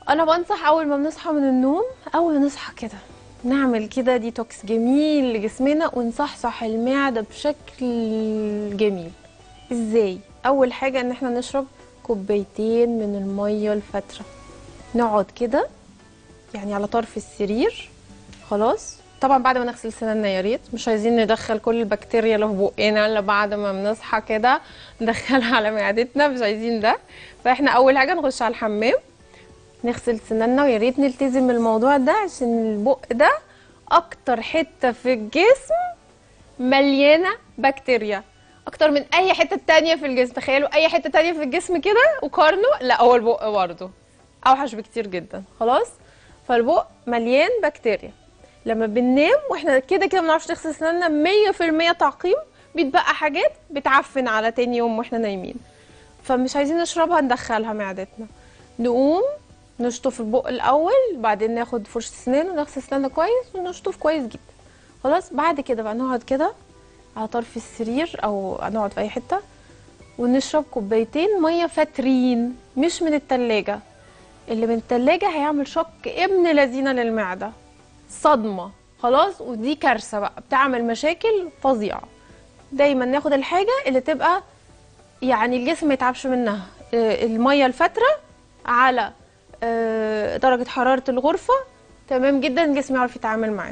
انا بنصح اول ما بنصحى من النوم اول ما نصحى كده نعمل كده ديتوكس جميل لجسمنا ونصحصح المعده بشكل جميل ازاي اول حاجه ان احنا نشرب كوبايتين من الميه الفتره نقعد كده يعني على طرف السرير خلاص طبعا بعد ما نغسل سناننا يا ريت مش عايزين ندخل كل البكتيريا اللي في بقنا الا بعد ما بنصحى كده ندخلها على معدتنا مش عايزين ده فاحنا اول حاجه نخش على الحمام نغسل سناننا ويا ريت نلتزم الموضوع ده عشان البق ده اكتر حته في الجسم مليانه بكتيريا اكتر من اي حته تانية في الجسم تخيلوا اي حته تانية في الجسم كده وقارنوا لا هو البق برضه اوحش بكتير جدا خلاص فالبق مليان بكتيريا لما بننام واحنا كده كده ما بنعرفش نغسل سناننا 100% تعقيم بيتبقى حاجات بتعفن على تاني يوم واحنا نايمين فمش عايزين نشربها ندخلها معدتنا نقوم نشطف البق الاول بعدين ناخد فرشه سنان ونغسل سناننا كويس ونشطف كويس جدا خلاص بعد كده بقى نقعد كده على طرف السرير او نقعد في اي حته ونشرب كوبايتين ميه فاترين مش من التلاجة اللي من التلاجة هيعمل شك ابن لذينه للمعده صدمه خلاص ودي كارثه بقى بتعمل مشاكل فظيعه دايما ناخد الحاجه اللي تبقى يعني الجسم ما يتعبش منها آه، الميه الفتره على آه، درجه حراره الغرفه تمام جدا الجسم يعرف يتعامل معاه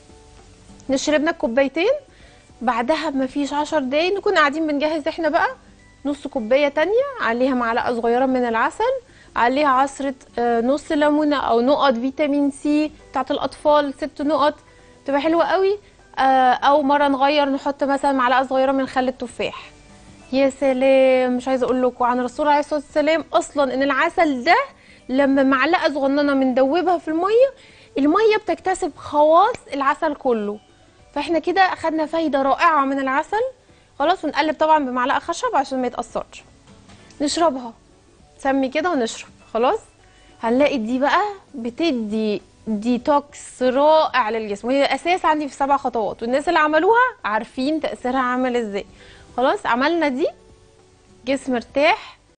نشربنا الكوبايتين بعدها بمفيش عشر دقايق نكون قاعدين بنجهز احنا بقى نص كوبايه تانية عليها معلقه صغيره من العسل عليها عصره آه، نص ليمونه او نقط فيتامين سي بتاعت الاطفال ست نقط تبقى حلوه قوي آه، او مره نغير نحط مثلا معلقه صغيره من خل التفاح يا سلام مش عايزه اقول لكم عن الرسول عليه الصلاه والسلام اصلا ان العسل ده لما معلقه صغننه بندوبها في الميه الميه بتكتسب خواص العسل كله فاحنا كده اخدنا فايده رائعه من العسل خلاص ونقلب طبعا بمعلقه خشب عشان ما يتاثرش نشربها سمي كده ونشرب خلاص هنلاقي دي بقى بتدي ديتوكس رائع للجسم وهي اساس عندي في سبع خطوات والناس اللي عملوها عارفين تاثيرها عامل ازاي خلاص عملنا دي جسم ارتاح